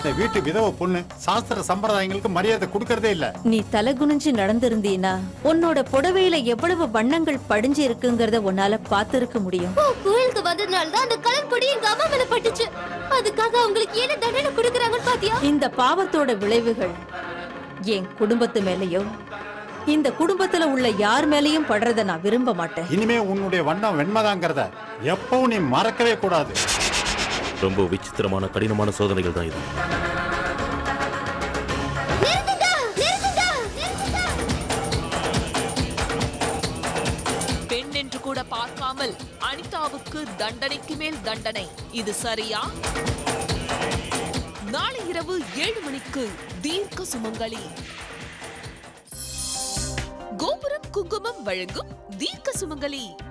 இந்த வீட்டு விதவை பொண்ணு சாஸ்திர சம்பிரதாயங்களுக்கு மரியாதை கொடுக்கறதே இல்ல நீ தலை குனிஞ்சு நடந்திருந்தீனா உன்னோட புடவையில எவ்வளவு வண்ணங்கள் படிஞ்சு இருக்குங்கிறத உன்னால பார்த்திருக்க முடியும் ஓ கோயிலுக்கு வந்ததுனால தான் அந்த கலர் பொடி எங்க அம்மா மேல பட்டுச்சு அதுக்காக அவங்களுக்கு என்ன தண்டனை கொடுக்கறாங்கன்னு பாத்தியா இந்த பாவத்தோட விளைவுகள் என் குடும்பத்து மேலயோ இந்த குடும்பத்துல உள்ள யார் மேலயும் படுறத நான் விரும்ப மாட்டேன் இனிமே உன்னுடைய வண்ணம் வெண்மைதாங்கிறத எப்பவும் நீ மறக்கவே கூடாது ரொம்ப விசித்திரமான கடினமான சோதனைகள் தான் இது நிறுத்துங்க நிறுத்துங்க நிறுத்துங்க பெண் என்று கூட பார்க்காமல் அனிதாவுக்கு தண்டனைக்கு மேல் தண்டனை இது சரியா நாளை இரவு ஏழு மணிக்கு தீர்க்க சுமங்கலி கோபுரம் குங்குமம் வழங்கும் தீர்க்க சுமங்கலி